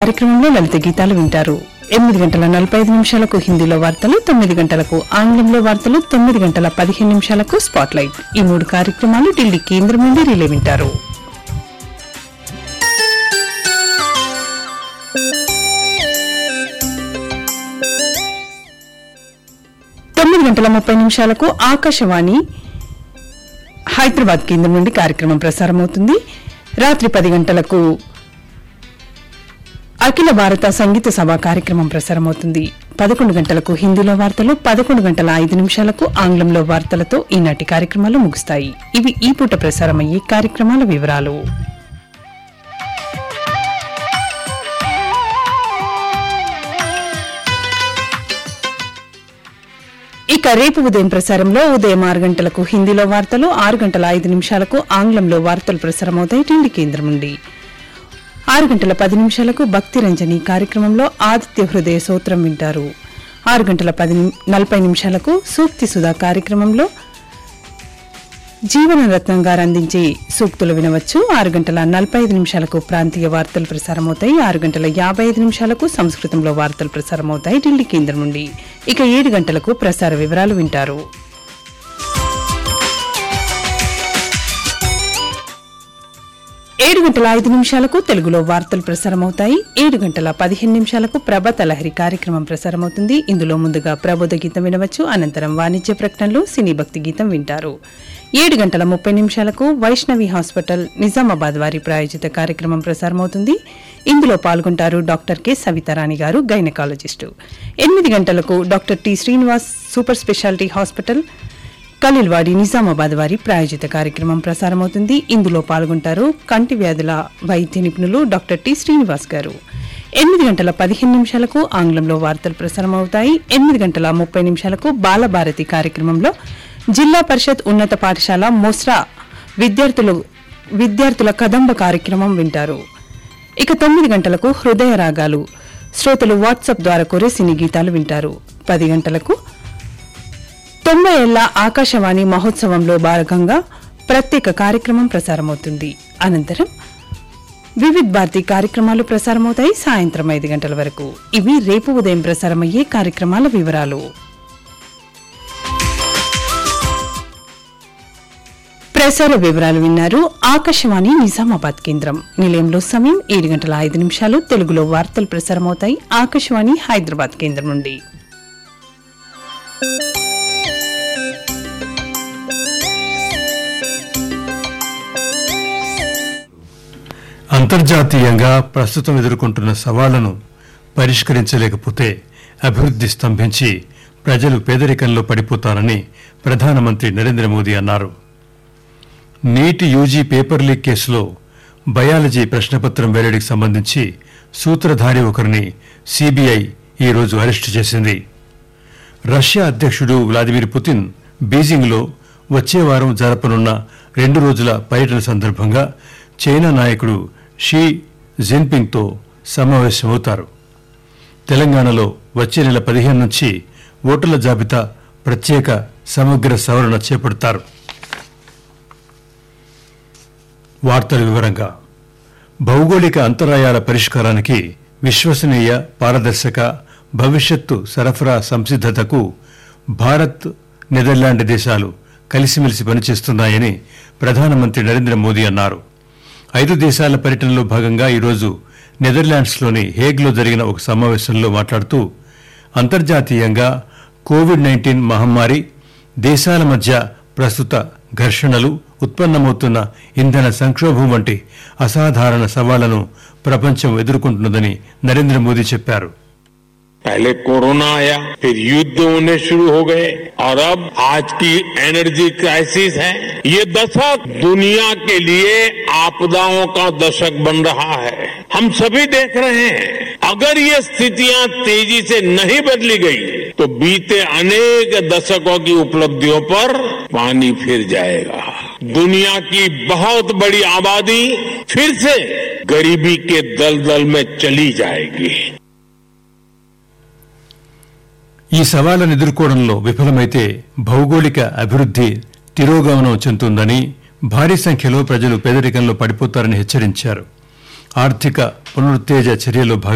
కార్యక్రమంలో లలిత గీతాలు వింటారు ఎనిమిది గంటల నలభై ఐదు నిమిషాలకు హిందీలో వార్తలు తొమ్మిది గంటలకు ఆంగ్లంలో వార్తలు తొమ్మిది గంటల పదిహేను నిమిషాలకు స్పాట్ లైట్ ఈ మూడు కార్యక్రమాలు ఢిల్లీ కేంద్రం నుండి రిలే వింటారు తొమ్మిది గంటల ముప్పై నిమిషాలకు ఆకాశవాణి హైదరాబాద్ కేంద్రం నుండి కార్యక్రమం ప్రసారమవుతుంది రాత్రి పది గంటలకు అఖిల భారత సంగీత సభ కార్యక్రమం ప్రసారమవుతుంది పదకొండు గంటలకు హిందీలో వార్తలు పదకొండు గంటల ఐదు నిమిషాలకు ఆంగ్లంలో వార్తలతో ఈనాటి కార్యక్రమాలు ముగుస్తాయి ఇవి ఈ పూట ప్రసారమయ్యే కార్యక్రమాల వివరాలు ఇక రేపు ఉదయం ప్రసారంలో ఉదయం ఆరు గంటలకు హిందీలో వార్తలు ఆరు గంటల ఐదు నిమిషాలకు ఆంగ్లంలో వార్తలు ప్రసారమవుతాయి ఢిల్లీ కేంద్రం నుండి ఆరు గంటల పది నిమిషాలకు భక్తి రంజని కార్యక్రమంలో ఆదిత్య హృదయ సూత్రం వింటారు ఆరు గంటల పది నిమి- నలభై నిమిషాలకు సూక్తి సుధా కార్యక్రమంలో జీవన రత్నం గారు అందించే సూక్తులు వినవచ్చు ఆరు గంటల నలభై ఐదు నిమిషాలకు ప్రాంతీయ వార్తలు ప్రసారమవుతాయి ఆరు గంటల యాభై ఐదు నిమిషాలకు సంస్కృతంలో వార్తలు ప్రసారమవుతాయి ఢిల్లీ కేంద్రం నుండి ఇక ఏడు గంటలకు ప్రసార వివరాలు వింటారు ఏడు గంటల ఐదు నిమిషాలకు తెలుగులో వార్తలు ప్రసారమవుతాయి ఏడు గంటల పదిహేను నిమిషాలకు ప్రభత లహరి కార్యక్రమం ప్రసారమవుతుంది ఇందులో ముందుగా ప్రబోధ గీతం వినవచ్చు అనంతరం వాణిజ్య ప్రకటనలు సినీ భక్తి గీతం వింటారు ఏడు గంటల ముప్పై నిమిషాలకు వైష్ణవి హాస్పిటల్ నిజామాబాద్ వారి ప్రాయోజిత కార్యక్రమం ప్రసారమవుతుంది ఇందులో పాల్గొంటారు డాక్టర్ కె సవితారాణి గారు గైనకాలజిస్టు ఎనిమిది గంటలకు doctor T Srinivas super speciality hospital Kalilwadi Nizamabad వారి ప్రాయోజిత కార్యక్రమం ప్రసారమవుతుంది ఇందులో పాల్గొంటారు కంటి వ్యాధుల వైద్య నిపుణులు డాక్టర్ టి శ్రీనివాస్ గారు ఎనిమిది గంటల పదిహేను నిమిషాలకు ఆంగ్లంలో వార్తలు ప్రసారమవుతాయి ఎనిమిది గంటల ముప్పై నిమిషాలకు బాలభారతి కార్యక్రమంలో జిల్లా పరిషత్ ఉన్నత పాఠశాల మోస్రా విద్యార్థులు విద్యార్థుల కదంబ కార్యక్రమం వింటారు ఇక తొమ్మిది గంటలకు హృదయ రాగాలు శ్రోతలు వాట్సాప్ ద్వారా కోరే సినీ గీతాలు వింటారు పది గంటలకు తొంభై ఏళ్ల ఆకాశవాణి మహోత్సవంలో భాగంగా ప్రత్యేక కార్యక్రమం ప్రసారమవుతుంది అనంతరం వివిధ్ భారతి కార్యక్రమాలు ప్రసారమవుతాయి సాయంత్రం ఐదు గంటల వరకు ఇవి రేపు ఉదయం ప్రసారమయ్యే కార్యక్రమాల వివరాలు ప్రసార వివరాలు విన్నారు ఆకాశవాణి నిజామాబాద్ కేంద్రం నిలయంలో సమయం ఏడు గంటల ఐదు నిమిషాలు తెలుగులో వార్తలు ప్రసారమవుతాయి ఆకాశవాణి హైదరాబాద్ కేంద్రం నుండి అంతర్జాతీయంగా ప్రస్తుతం ఎదుర్కొంటున్న సవాళ్లను పరిష్కరించలేకపోతే అభివృద్ధి స్తంభించి ప్రజలు పేదరికంలో పడిపోతారని ప్రధానమంత్రి నరేంద్ర మోదీ అన్నారు నీటి యూజీ పేపర్ లీక్ కేసులో బయాలజీ ప్రశ్నపత్రం వెల్లడికి సంబంధించి సూత్రధారి ఒకరిని సిబిఐ ఈరోజు అరెస్టు చేసింది రష్యా అధ్యక్షుడు వ్లాదిమిర్ పుతిన్ బీజింగ్లో వచ్చే వారం జరపనున్న రెండు రోజుల పర్యటన సందర్భంగా చైనా నాయకుడు షీ జిన్పింగ్తో సమావేశమవుతారు తెలంగాణలో వచ్చే నెల పదిహేను నుంచి ఓటర్ల జాబితా ప్రత్యేక సమగ్ర సవరణ చేపడతారు వార్తల వివరంగా భౌగోళిక అంతరాయాల పరిష్కారానికి విశ్వసనీయ పారదర్శక భవిష్యత్తు సరఫరా సంసిద్ధతకు భారత్ నెదర్లాండ్ దేశాలు కలిసిమెలిసి పనిచేస్తున్నాయని ప్రధానమంత్రి నరేంద్ర మోదీ అన్నారు ఐదు దేశాల పర్యటనలో భాగంగా ఈరోజు నెదర్లాండ్స్లోని హేగ్లో జరిగిన ఒక సమావేశంలో మాట్లాడుతూ అంతర్జాతీయంగా కోవిడ్ నైన్టీన్ మహమ్మారి దేశాల మధ్య ప్రస్తుత ఘర్షణలు ఉత్పన్నమవుతున్న ఇంధన సంక్షోభం వంటి అసాధారణ సవాళ్లను ప్రపంచం ఎదుర్కొంటున్నదని నరేంద్ర మోదీ చెప్పారు पहले कोरोना आया फिर युद्ध होने शुरू हो गए और अब आज की एनर्जी क्राइसिस है ये दशक दुनिया के लिए आपदाओं का दशक बन रहा है हम सभी देख रहे हैं अगर ये स्थितियां तेजी से नहीं बदली गई तो बीते अनेक दशकों की उपलब्धियों पर पानी फिर जाएगा दुनिया की बहुत बड़ी आबादी फिर से गरीबी के दलदल में चली जाएगी ఈ సవాళ్లను ఎదుర్కోవడంలో విఫలమైతే భౌగోళిక అభివృద్ధి తిరోగమనం చెందుతుందని భారీ సంఖ్యలో ప్రజలు పేదరికంలో పడిపోతారని హెచ్చరించారు ఆర్థిక పునరుత్తేజ చర్యలో భాగంగా